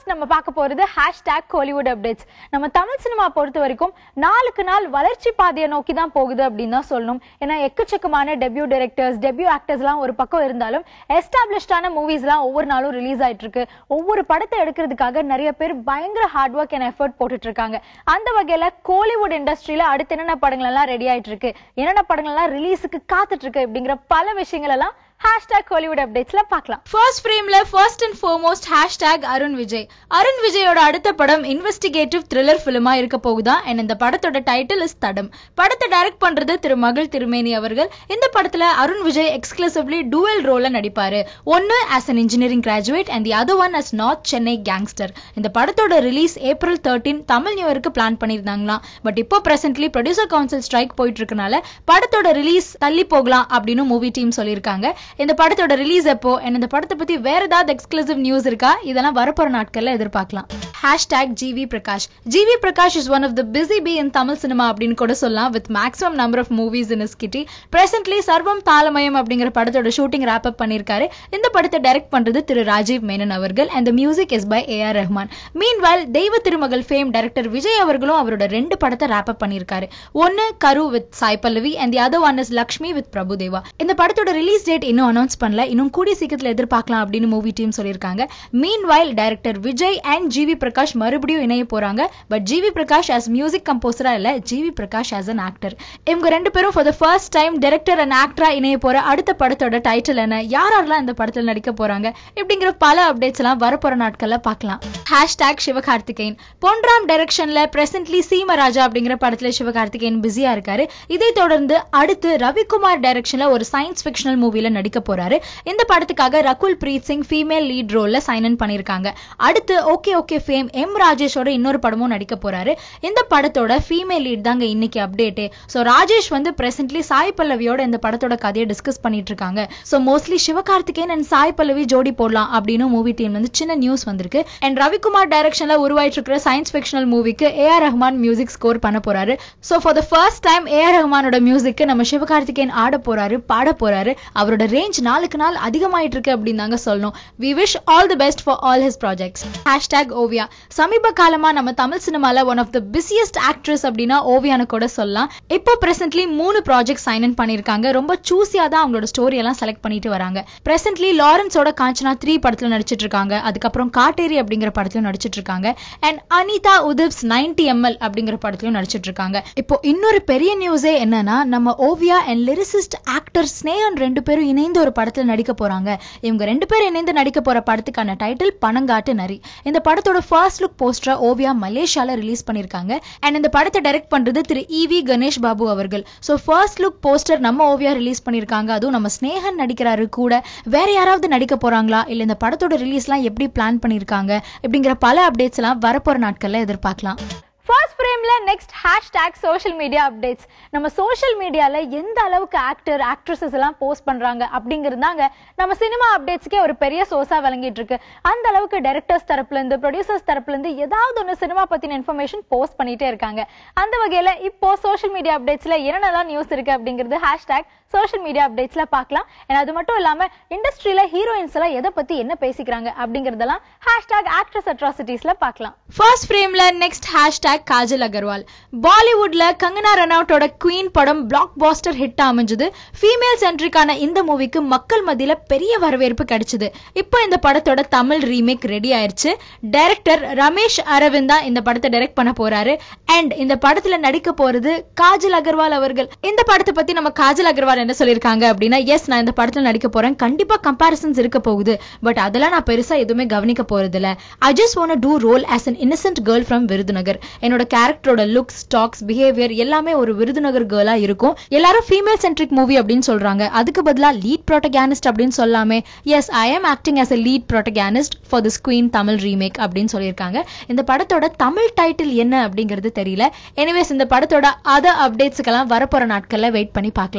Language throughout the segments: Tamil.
ஃபர்ஸ்ட் நம்ம பார்க்க போறது ஹேஷ்டேக் கோலிவுட் அப்டேட்ஸ் நம்ம தமிழ் சினிமா பொறுத்த வரைக்கும் நாளுக்கு நாள் வளர்ச்சி பாதையை நோக்கி தான் போகுது அப்படின்னு தான் சொல்லணும் ஏன்னா எக்கச்சக்கமான டெபியூ டைரக்டர்ஸ் டெபியூ ஆக்டர்ஸ்லாம் ஒரு பக்கம் இருந்தாலும் எஸ்டாப்ளிஷ்டான மூவிஸ்லாம் ஒவ்வொரு நாளும் ரிலீஸ் ஆயிட்டு இருக்கு ஒவ்வொரு படத்தை எடுக்கிறதுக்காக நிறைய பேர் பயங்கர ஹார்ட் ஒர்க் அண்ட் எஃபர்ட் போட்டுட்டு இருக்காங்க அந்த வகையில கோலிவுட் இண்டஸ்ட்ரியில அடுத்து என்னென்ன படங்கள் எல்லாம் ரெடி ஆயிட்டு இருக்கு என்னென்ன படங்கள் எல்லாம் ரிலீஸுக்கு காத்துட்டு இருக்கு அப்படிங்கிற பல விஷயங்கள் எல்லாம் ஹேஷ்டேக் கோலிவுட் அப்டேட்ஸ்ல பார்க்கலாம் ஃபர்ஸ்ட் ஃப்ரேம்ல first and foremost hashtag Arun Vijay Arun விஜயோட அடுத்த படம் இன்வெஸ்டிகேட்டிவ் த்ரில்லர் ஃபிலிமா இருக்க போகுதா அண்ட் இந்த படத்தோட டைட்டில் இஸ் தடம் படத்தை டைரக்ட் பண்றது திரு மகள் திருமேனி அவர்கள் இந்த படத்துல அருண் விஜய் எக்ஸ்க்ளூசிவ்லி டூவல் ரோல்ல நடிப்பாரு ஒன்னு as an engineering graduate and the other one as north Chennai gangster இந்த படத்தோட release April thirteen Tamil new இயருக்கு பிளான் பண்ணியிருந்தாங்களாம் பட் இப்போ பிரசன்ட்லி ப்ரொடியூசர் கவுன்சில் ஸ்ட்ரைக் போயிட்டு இருக்கனால படத்தோட ரிலீஸ் தள்ளி போகலாம் அப்படின்னு மூவி டீம் சொல்லியிருக்காங்க இந்த படத்தோட ரிலீஸ் எப்போ and இந்த படத்தை பத்தி வேற ஏதாவது எக்ஸ்க்ளூசிவ் நியூஸ் இருக்கா இதெல்லாம் வரப்போற நாட்கள்ல எதிர்பார்க்கலாம் hashtag GV Prakash GV Prakash is one of the busy bee in Tamil cinema அப்படின்னு கூட சொல்லலாம் with maximum number of movies in his kitty presently Sarvam Thaalamayam அப்படிங்கிற படத்தோட ஷூட்டிங் ரேப் அப் பண்ணியிருக்காரு இந்த படத்தை டைரக்ட் பண்றது திரு ராஜீவ் மேனன் அவர்கள் and music is by A R Rahman mean Deiva Thirumagal fame director Vijay அவர்களும் அவரோட ரெண்டு படத்தை ரேப் அப் பண்ணியிருக்காரு ஒன்னு Karu with Sai Pallavi and the other one is Lakshmi with Prabhudeva இந்த படத்தோட ரிலீஸ் டேட் இன்னும் அனௌன்ஸ் பண்ணல இன்னும் கூடிய சீக்கிரத்தில் எதிர்பார்க்கலாம் அப்படின்னு மூவி டீம் சொல்லியிருக்காங்க meanwhile director Vijay and GV Prakash மறுபடியும் இணைய போறாங்க but GV Prakash as music கம்போசரா இல்ல GV Prakash as an actor இவங்க ரெண்டு பேரும் for the first time director and ஆக்டரா இணைய போற அடுத்த படத்தோட டைட்டில் என்ன யார் யாரெல்லாம் இந்த படத்துல நடிக்க போறாங்க இப்படிங்கிற பல அப்டேட்ஸ் எல்லாம் வரப்போற நாட்கள்ல பார்க்கலாம் ஹேஷ்டாக் சிவகார்த்திகேயன் பொன்ராம் டைரக்ஷன்ல பிரசன்ட்லி சீமராஜா அப்படிங்கிற படத்துல சிவகார்த்திகேயன் பிஸியா இருக்காரு இதை தொடர்ந்து அடுத்து ரவிக்குமார் டைரக்ஷன்ல ஒரு சயின்ஸ் ஃபிக்ஷனல் மூவில நடிக்க போறாரு இந்த படத்துக்காக ரகுல் பிரீத் சிங் ஃபீமேல் லீட் ரோல்ல சைன் இன் பண்ணிருக்காங்க அடுத்து ஓகே ஓகே ஃபேம் எம் ராஜேஷோட இன்னொரு படமும் நடிக்க போறாரு இந்த படத்தோட ஃபீமேல் லீட் தாங்க இன்னைக்கு அப்டேட்டே ஸோ ராஜேஷ் வந்து பிரசன்ட்லி சாய் பல்லவியோட இந்த படத்தோட கதையை டிஸ்கஸ் பண்ணிட்டு இருக்காங்க so mostly Sivakarthikeyan and Sai Pallavi ஜோடி போடலாம் அப்படின்னு மூவி டீம் வந்து சின்ன நியூஸ் வந்திருக்கு அண்ட் ரவிக்குமார் டைரக்ஷன்ல உருவாயிட்டு இருக்கிற சயின்ஸ் ஃபிக்ஷனல் மூவிக்கு A R Rahman music score பண்ண போறாரு so for the first time A R ரஹ்மானோட மியூசிக்கு நம்ம சிவகார்த்திகேயன் ஆட போறாரு பாட போறாரு அவரோட ரேஞ்ச் நாளுக்கு நாள் அதிகமாயிட்டு இருக்கு அப்படின்னு தாங்க சொல்லணும் we wish all the best for all his projects hashtag Oviya சமீப காலமா நம்ம தமிழ் சினிமால one of the busiest actress அப்படின்னா ஓவியானு கூட சொல்லலாம் இப்போ பிரசன்ட்லி மூணு ப்ராஜெக்ட் சைன் இன் பண்ணிருக்காங்க ரொம்ப சூஸியா தான் அவங்களோட ஸ்டோரி எல்லாம் செலக்ட் பண்ணிட்டு வராங்க பிரசன்ட்லி லாரன்ஸோட காஞ்சனா த்ரீ படத்துல நடிச்சிட்டு இருக்காங்க அதுக்கப்புறம் காட்டேரி அப்படிங்கிற படத்துல நடிச்சிட்டு இருக்காங்க அண்ட் அனிதா உதிப்ஸ் 90 எம்எல் அப்படிங்கிற படத்துலயும் நடிச்சிட்டு இருக்காங்க இப்போ இன்னொரு பெரிய நியூஸே என்னன்னா நம்ம Oviya and lyricist actor Snehan ரெண்டு பேரும் இணைந்து ஒரு படத்துல நடிக்க போறாங்க இவங்க ரெண்டு பேரும் இணைந்து நடிக்க போற படத்துக்கான டைட்டில் பணங்காட்டு நரி இந்த படத்தோட ஃபர்ஸ்ட் லுக் போஸ்டரை ஓவியா மலேசியால ரிலீஸ் பண்ணிருக்காங்க அண்ட் இந்த படத்தை டைரக்ட் பண்றது திரு இவி கணேஷ் பாபு அவர்கள் ஸோ ஃபர்ஸ்ட் லுக் போஸ்டர் நம்ம ஓவியா ரிலீஸ் பண்ணிருக்காங்க அதுவும் நம்ம ஸ்னேகன் நடிக்கிறாரு கூட வேற யாராவது நடிக்க போறாங்களா இல்ல இந்த படத்தோட ரிலீஸ்லாம் எப்படி பிளான் பண்ணிருக்காங்க இப்படிங்கிற பல அப்டேட்ஸ் எல்லாம் வரப்போற நாட்கள்ல எதிர்பார்க்கலாம் ஃபர்ஸ்ட் ஃப்ரேம்ல next hashtag social media updates நம்ம சோஷியல் மீடியால எந்த அளவுக்கு ஆக்டர் ஆக்ட்ரஸஸ் எல்லாம் போஸ்ட் பண்றாங்க அப்படிங்கிறதாங்க நம்ம சினிமா அப்டேட்ஸ்க்கே ஒரு பெரிய சோர்ஸா விளங்கிட்டு இருக்கு அந்த அளவுக்கு டைரக்டர்ஸ் தரப்புல இருந்து ப்ரொடியூசர்ஸ் தரப்புல இருந்து ஏதாவது ஒன்று சினிமா பத்தின இன்ஃபர்மேஷன் போஸ்ட் பண்ணிட்டே இருக்காங்க அந்த வகையில இப்போ சோஷியல் மீடியா அப்டேட்ஸ்ல என்னென்னலாம் நியூஸ் இருக்கு அப்படிங்கிறது ஹேஷ்டேக் சோஷியல் மீடியா அப்டேட்ஸ்ல பார்க்கலாம் and அது மட்டும் இல்லாம இண்டஸ்ட்ரியில ஹீரோயின்ஸ் எல்லாம் எதை பத்தி என்ன பேசிக்கிறாங்க அப்படிங்கறதெல்லாம் ஹேஷ்டேக் ஆக்ட்ரஸ் அட்ராசிட்டிஸ்ல பார்க்கலாம் ஃபர்ஸ்ட் ஃப்ரேம்ல நெக்ஸ்ட் ஹேஷ்டேக் காஜல் அகர்வால் பாலிவுட்ல கங்கனா ரனவுட்டோட குவீன் படம் பிளாக் பாஸ்டர் ஹிட் அமைஞ்சது ஃபீமேல் சென்ட்ரிக்கான இந்த மூவிக்கு மக்கள் மத்தியில பெரிய வரவேற்பு கிடைச்சது இப்போ இந்த படத்தோட தமிழ் ரீமேக் ரெடி ஆயிருச்சு டைரக்டர் ரமேஷ் அரவிந்த் தான் இந்த படத்தை டைரக்ட் பண்ண போறாரு அண்ட் இந்த படத்துல நடிக்க போறது காஜல் அகர்வால் அவர்கள் இந்த படத்தை பத்தி நம்ம காஜல் அகர்வால் என்ன சொல்லியிருக்காங்க அப்படின்னா எஸ் நான் இந்த படத்துல நடிக்க போறேன் கண்டிப்பா கம்பாரிசன்ஸ் இருக்க போகுது பட் அதெல்லாம் நான் பெருசா எதுவுமே கவனிக்க போறது இல்ல I just want to role as an innocent girl from Virudhunagar என்னோட கேரக்டரோட லுக்ஸ் டாக்ஸ் பிஹேவியர் எல்லாமே ஒரு விருதுநகர் கேர்ளா இருக்கும் எல்லாரும் ஃபீமேல் சென்ட்ரிக் மூவி அப்படின்னு சொல்றாங்க அதுக்கு பதிலா லீட் ப்ரோட்டகானிஸ்ட் அப்படின்னு சொல்லாமே yes I am acting as a lead protagonist for this Queen Tamil remake அப்படின்னு சொல்லியிருக்காங்க இந்த படத்தோட தமிழ் டைட்டில் என்ன அப்படிங்கிறது தெரியல எனிவேஸ் இந்த படத்தோட அதர் அப்டேட்ஸ்க்கெல்லாம் வரப்போற நாட்கள்ல வெயிட் பண்ணி பார்க்கலாம்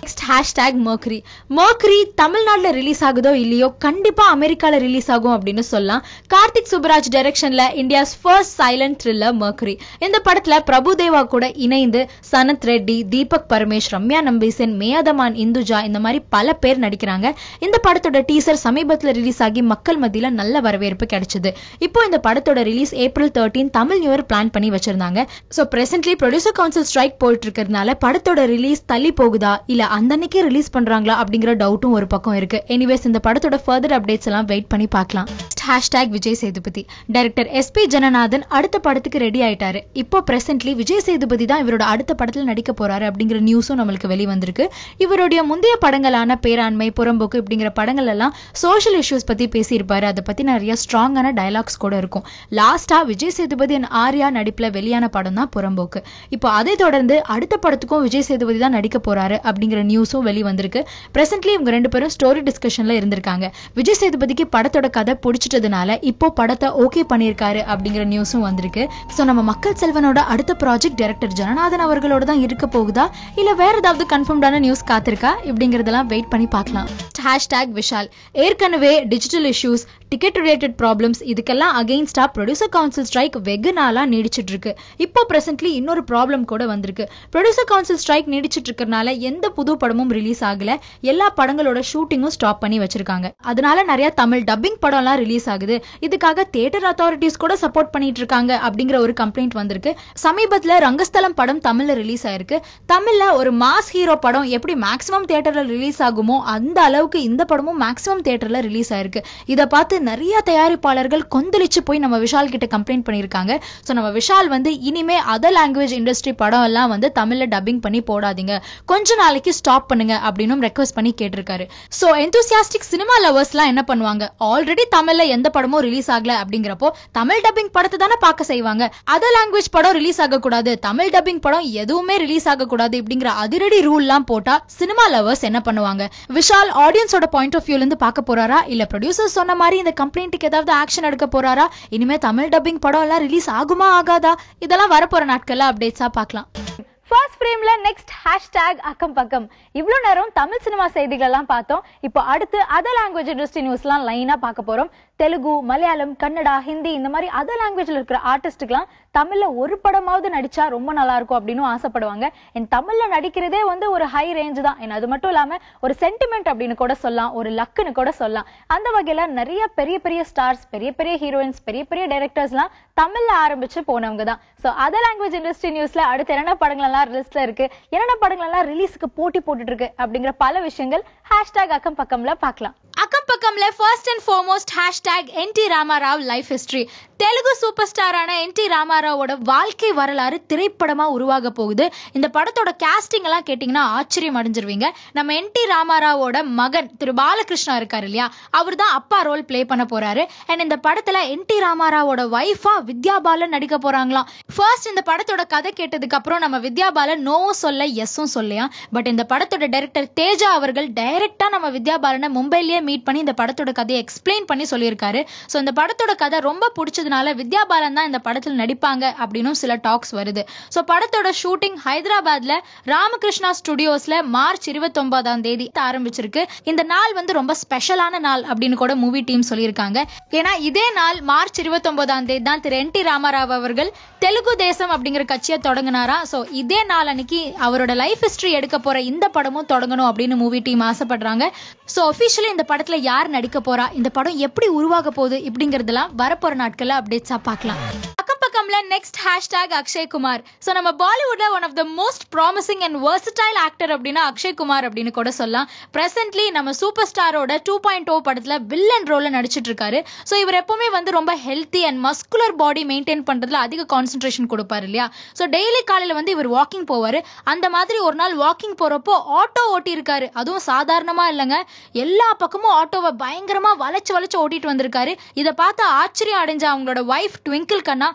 நெக்ஸ்ட் ஹேஷ்டேக் மர்க்கரி மர்க்கரி தமிழ்நாட்டுல ரிலீஸ் ஆகுதோ இல்லையோ கண்டிப்பா அமெரிக்கால ரிலீஸ் ஆகும் அப்படின்னு சொல்லலாம் கார்த்திக் சுப்ராஜ் டைரக்ஷன்ல India's first silent thriller Mercury இந்த படத்துல பிரபுதேவா கூட இணைந்து சனத் ரெட்டி தீபக் பரமேஷ் ரம்யா நம்பீசன் மேயாதமான் இந்துஜா இந்த மாதிரி பல பேர் நடிக்கிறாங்க இந்த படத்தோட டீசர் சமீபத்துல ரிலீஸ் ஆகி மக்கள் மத்தியில நல்ல வரவேற்பு கிடைச்சது இப்போ இந்த படத்தோட release April thirteen Tamil new year plan பண்ணி வச்சிருந்தாங்க so presently producer council strike போயிட்டு இருக்கிறதுனால படத்தோட ரிலீஸ் தள்ளி போகுதா இல்ல அந்த அன்னைக்கே ரிலீஸ் பண்றாங்களா அப்படிங்கிற டவுட்டும் ஒரு பக்கம் இருக்கு எனிவேஸ் இந்த படத்தோட ஃபர்தர் அப்டேட்ஸ் எல்லாம் வெயிட் பண்ணி பார்க்கலாம் ஹேஷ்டாக் விஜய் சேதுபதி டைரக்டர் எஸ்பி ஜனநாதன் அடுத்த படத்துக்கு ரெடி ஆயிட்டாரு இப்போ பிரசன்ட்லி விஜய் சேதுபதி தான் இவரோட அடுத்த படத்துல நடிக்க போறாரு அப்படிங்கிற நியூஸும் நம்மளுக்கு வெளிவந்திருக்கு இவருடைய முந்தைய படங்களான பேராண்மை புறம்போக்கு இப்படிங்கிற படங்கள் எல்லாம் சோஷியல் இஷ்யூஸ் பத்தி பேசியிருப்பாரு அதை பத்தி நிறைய ஸ்ட்ராங்கான டயலாக்ஸ் கூட இருக்கும் லாஸ்டா விஜய் சேதுபதி அண்ட் ஆர்யா நடிப்புல வெளியான படம் தான் புறம்போக்கு இப்போ அதை தொடர்ந்து அடுத்த படத்துக்கும் விஜய் சேதுபதி தான் நடிக்க போறாரு அப்படிங்கிற நியூஸும் வெளிவந்திருக்கு பிரசன்ட்லி இவங்க ரெண்டு பேரும் ஸ்டோரி டிஸ்கஷன்ல இருந்திருக்காங்க விஜய் சேதுபதிக்கு படத்தோட கதை பிடிச்சிட்டதுனால இப்போ படத்தை ஓகே பண்ணியிருக்காரு அப்படிங்கிற நியூஸும் வந்திருக்கு சோ நம்ம மக்கள் செல்வனோட அடுத்த ப்ராஜெக்ட் டைரக்டர் ஜனநாதன் அவர்களோட தான் இருக்க போகுதா இல்ல வேற ஏதாவது கன்ஃபார்ம்டான நியூஸ் காத்திருக்கா இப்படிங்கறதெல்லாம் வெயிட் பண்ணி பார்க்கலாம் ஹேஷ்டாக் விஷால் ஏற்கனவே digital issues ticket related problems இதுக்கெல்லாம் அகெயின்ஸ்டா ப்ரொடியூசர் கவுன்சில் ஸ்ட்ரைக் வெகு நாளா நீடிச்சிட்டு இருக்கு இப்போ பிரசன்ட்லி இன்னொரு ப்ராப்ளம் கூட வந்திருக்கு ப்ரொடியூசர் கவுன்சில் ஸ்ட்ரைக் நீடிச்சிட்டு இருக்கறனால எந்த புது படமும் ரிலீஸ் ஆகல எல்லா படங்களோட ஷூட்டிங்கும் ஸ்டாப் பண்ணி வச்சிருக்காங்க அதனால நிறைய தமிழ் டப்பிங் படம்லாம் ரிலீஸ் ஆகுது இதுக்காக தியேட்டர் அத்தாரிட்டிஸ் கூட சப்போர்ட் பண்ணிட்டு இருக்காங்க அப்படிங்கிற ஒரு கம்ப்ளைண்ட் வந்திருக்கு சமீபத்துல ரங்கஸ்தலம் படம் தமிழ்ல ரிலீஸ் ஆயிருக்கு தமிழ்ல ஒரு மாஸ் ஹீரோ படம் எப்படி மேக்ஸிமம் தியேட்டர்ல ரிலீஸ் ஆகுமோ அந்த அளவுக்கு இந்த படமும் மேக்ஸிமம் தியேட்டர்ல ரிலீஸ் ஆயிருக்கு இதை பார்த்து நிறைய தயாரிப்பாளர்கள் கொந்தளிச்சு போய் நம்ம விஷால் கிட்ட கம்ப்ளைண்ட் பண்ணியிருக்காங்க ஸோ நம்ம விஷால் வந்து இனிமே அதர் லாங்குவேஜ் இண்டஸ்ட்ரி படம் எல்லாம் வந்து தமிழ்ல டப்பிங் பண்ணி போடாதீங்க கொஞ்ச நாளைக்கு ஸ்டாப் பண்ணுங்க அப்படின்னு ரெக்வஸ்ட் பண்ணி கேட்டிருக்காரு ஸோ எந்தூசியாஸ்டிக் சினிமா லவர்ஸ்லாம் என்ன பண்ணுவாங்க ஆல்ரெடி தமிழ்ல எந்த படமும் ரிலீஸ் ஆகல அப்படிங்கிறப்போ தமிழ் டப்பிங் படத்தை தானே பார்க்க செய்வாங்க அதர் லாங்குவேஜ் படம் ரிலீஸ் ஆகக்கூடாது தமிழ் டப்பிங் படம் எதுவுமே ரிலீஸ் ஆகக்கூடாது இப்படிங்கிற அதிரடி ரூல்லாம் போட்டா சினிமா லவர்ஸ் என்ன பண்ணுவாங்க விஷால் ஆடியன்ஸோட பாயிண்ட் ஆஃப் வியூல இருந்து பார்க்க போறாரா இல்ல ப்ரொடியூசர் சொன்ன மாதிரி இந்த கம்ப்ளைண்ட்டுக்கு ஏதாவது ஆக்ஷன் எடுக்க போறாரா இனிமே தமிழ் டப்பிங் படம் எல்லாம் ரிலீஸ் ஆகுமா ஆகாதா இதெல்லாம் வரப்போற நாட்கள்ல அப்டேட்ஸா பார்க்கலாம் ஃபர்ஸ்ட் ஃப்ரேம்ல நெக்ஸ்ட் ஹேஷ்டேக் அக்கம் பக்கம் இவ்வளோ நேரம் தமிழ் சினிமா செய்திகள் எல்லாம் பார்த்தோம் இப்போ அடுத்து அதர் லாங்குவேஜ் இண்டஸ்ட்ரி நியூஸ்லாம் லைனா பார்க்க போறோம் தெலுங்கு மலையாளம் கன்னடா ஹிந்தி இந்த மாதிரி அதர் லாங்குவேஜ்ல இருக்கிற ஆர்டிஸ்ட்டுக்கெல்லாம் தமிழ்ல ஒரு படமாவது நடிச்சா ரொம்ப நல்லா இருக்கும் அப்படின்னு ஆசைப்படுவாங்க என் தமிழ்ல நடிக்கிறதே வந்து ஒரு ஹை ரேஞ்ச் தான் ஏன்னா அது மட்டும் இல்லாம ஒரு சென்டிமெண்ட் அப்படின்னு கூட சொல்லலாம் ஒரு லக்குன்னு கூட சொல்லலாம் அந்த வகையில நிறைய பெரிய பெரிய ஸ்டார்ஸ் பெரிய பெரிய ஹீரோயின்ஸ் பெரிய பெரிய டைரக்டர்ஸ்லாம் தமிழ்ல ஆரம்பிச்சு போனவங்க தான் ஸோ அதர் லாங்குவேஜ் இண்டஸ்ட்ரி நியூஸ்ல அடுத்து என்னென்ன படங்கள் எல்லாம் லிஸ்ட்ல இருக்கு என்னென்ன படங்கள் எல்லாம் ரிலீஸுக்கு போட்டி போட்டுட்டு இருக்கு அப்படிங்கிற பல விஷயங்கள் ஹேஷ்டாக் அக்கம் பக்கம்ல பார்க்கலாம் அக்கம் பக்கம்ல first and foremost hashtag N T Rama Rao life history Telugu super ஸ்டாரான என் டி ராமாராவோட வாழ்க்கை வரலாறு திரைப்படமா உருவாக போகுது இந்த படத்தோட கேஸ்டிங் எல்லாம் கேட்டிங்கன்னா ஆச்சரியம் அடைஞ்சிருவீங்க நம்ம என் டி ராமாராவோட மகன் திரு பாலகிருஷ்ணா இருக்காரு இல்லையா அவர் தான் அப்பா ரோல் ப்ளே பண்ண போறாரு அண்ட் இந்த படத்துல என் டி ராமாராவோட ஒய்ஃபா வித்யா பாலன் நடிக்க போறாங்களாம் ஃபர்ஸ்ட் இந்த படத்தோட கதை கேட்டதுக்கு அப்புறம் நம்ம வித்யா பாலன் நோவும் சொல்ல எஸ்ஸும் சொல்லையா பட் இந்த படத்தோட டைரக்டர் தேஜா அவர்கள் டைரக்டா நம்ம வித்யா பாலனை மும்பையிலேயே மீட் பண்ணி இந்த படத்தோட கதையை எக்ஸ்பிளைன் பண்ணி சொல்லியிருக்காரு ஸோ இந்த படத்தோட கதை ரொம்ப பிடிச்சதுனால வித்யா பாலன் தான் இந்த படத்தில் நடிப்பாங்க அப்படின்னும் சில டாக்ஸ் வருது ஸோ படத்தோட ஷூட்டிங் ஹைதராபாத்ல ராமகிருஷ்ணா ஸ்டுடியோஸ்ல மார்ச் இருபத்தொன்பதாம் தேதி ஆரம்பிச்சிருக்கு இந்த நாள் வந்து ரொம்ப ஸ்பெஷலான நாள் அப்படின்னு கூட மூவி டீம் சொல்லியிருக்காங்க ஏன்னா இதே நாள் மார்ச் இருபத்தொன்பதாம் தேதி தான் திரு என் டி ராமாராவ் அவர்கள் தெலுங்கு தேசம் அப்படிங்கிற கட்சியை தொடங்கினாரா ஸோ இதே நாள் அன்னைக்கு அவரோட லைஃப் ஹிஸ்டரி எடுக்க போற இந்த படமும் தொடங்கணும் அப்படின்னு மூவி டீம் ஆசைப்படுறாங்க ஸோ ஒஃபிஷியலி இந்த படத்துல யார் நடிக்க போறா இந்த படம் எப்படி உருவாக போகுது இப்படிங்கறதெல்லாம் வரப்போற நாட்கள்ல அப்டேட்ஸா பார்க்கலாம் அக்கம் பக்கம்ல next hashtag Akshay Kumar so நம்ம பாலிவுட்ல one of the most promising and versatile actor அப்படின்னா அக்ஷய் குமார் அப்படின்னு கூட சொல்லலாம் பிரசன்ட்லி நம்ம சூப்பர் ஸ்டாரோட டூ பாயிண்ட் ஓ படத்துல வில்லன் ரோல்ல நடிச்சிட்டு இருக்காரு ஸோ இவர் எப்பவுமே வந்து ரொம்ப healthy and muscular body maintain பண்றதுல அதிக கான்சென்ட்ரேஷன் கொடுப்பாரு இல்லையா ஸோ டெய்லி காலையில வந்து இவர் வாக்கிங் போவாரு அந்த மாதிரி ஒரு நாள் வாக்கிங் போறப்போ ஆட்டோ ஓட்டி இருக்காரு அதுவும் சாதாரணமா இல்லைங்க எல்லா பக்கமும் ஆட்டோவை பயங்கரமா வளைச்சு வளைச்சு ஓட்டிட்டு வந்திருக்காரு இதை பார்த்து ஆச்சரியம் அடைஞ்ச அவங்களோட ஒய்ஃப் ட்விங்கிள் கண்ணா அவங்க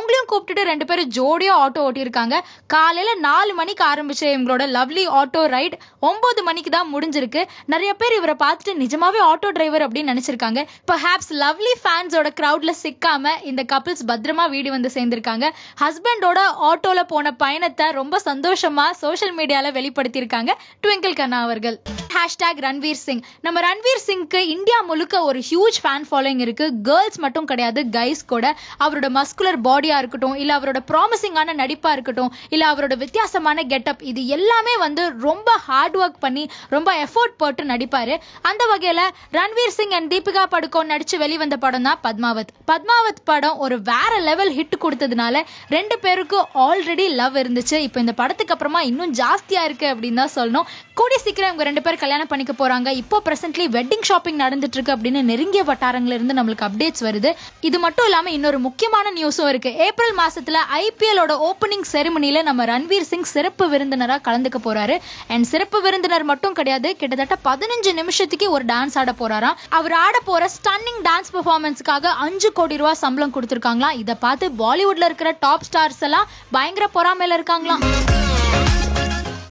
அவங்களையும் கூப்பிட்டுட்டு ரெண்டு பேரும் ஜோடியா ஆட்டோ ஓட்டியிருக்காங்க காலையில நாலு மணிக்கு ஆரம்பிச்ச இவங்களோட லவ்லி ஆட்டோ ரைட் ஒன்பது மணிக்கு தான் முடிஞ்சிருக்கு நிறைய பேர் இவரை பார்த்துட்டு நிஜமாவே ஆட்டோ டிரைவர் அப்படின்னு நினைச்சிருக்காங்க பர்ஹாப்ஸ் லவ்லி ஃபேன்ஸோட கிரவுட்ல சிக்காம இந்த கப்பிள்ஸ் பத்திரமா வீடு வந்து சேர்ந்திருக்காங்க ஹஸ்பண்டோட ஆட்டோல போன பயணத்தை ரொம்ப சந்தோஷமா சோஷியல் மீடியால வெளிப்படுத்தியிருக்காங்க ட்விங்கிள் கண்ணா அவர்கள் ஹேஷ்டாக் ரன்வீர் சிங் நம்ம ரன்வீர் சிங்க்கு இந்தியா முழுக்க ஒரு ஹியூஜ் ஃபேன் ஃபாலோயிங் இருக்கு கேர்ள்ஸ் மட்டும் கிடையாது கைஸ் கூட அவரோட மஸ்குலர் பாடியா இருக்கட்டும் இல்ல அவரோட ப்ராமிசிங்கான நடிப்பா இருக்கட்டும் இல்ல அவரோட வித்தியாசமான கெட்டப் இது எல்லாமே வந்து ரொம்ப ஹார்ட் ஒர்க் பண்ணி ரொம்ப எஃபோர்ட் போட்டு நடிப்பாரு அந்த வகையில ரன்வீர் சிங் அண்ட் தீபிகா படுகோன் நடிச்சு வெளிவந்த படம் தான் பத்மாவத் பத்மாவத் படம் ஒரு வேற லெவல் ஹிட் கொடுத்ததுனால ரெண்டு பேருக்கும் ஆல்ரெடி லவ் இருந்துச்சு இப்போ இந்த படத்துக்கு அப்புறமா இன்னும் ஜாஸ்தியா இருக்கு அப்படின்னு தான் சொல்லணும் கூடிய சீக்கிரம் இவங்க ரெண்டு பேரும் கல்யாணம் பண்ணிக்க போறாங்க இப்போ பிரசன்ட்லி வெட்டிங் ஷாப்பிங் நடந்துட்டு இருக்கு அப்படின்னு நெருங்கிய வட்டாரங்கள்ல இருந்து நம்மளுக்கு அப்டேட்ஸ் வருது இது மட்டும் இல்லாம இன்னொரு முக்கியமான நியூஸும் இருக்கு ஏப்ரல் மாசத்துல ஐபிஎலோட ஓப்பனிங் செரிமனில நம்ம ரன்வீர் சிங் சிறப்பு விருந்தினரா கலந்துக்க போறாரு அண்ட் சிறப்பு விருந்தினர் மட்டும் கிடையாது கிட்டத்தட்ட பதினஞ்சு நிமிஷத்துக்கு ஒரு டான்ஸ் ஆட போறாராம் அவர் ஆட போற ஸ்டன்னிங் டான்ஸ் பெர்ஃபார்மன்ஸ்க்காக அஞ்சு கோடி ரூபாய் சம்பளம் கொடுத்திருக்காங்களாம் இதை பார்த்து பாலிவுட்ல இருக்கிற டாப் ஸ்டார்ஸ் எல்லாம் பயங்கர பொறாமையில இருக்காங்களாம்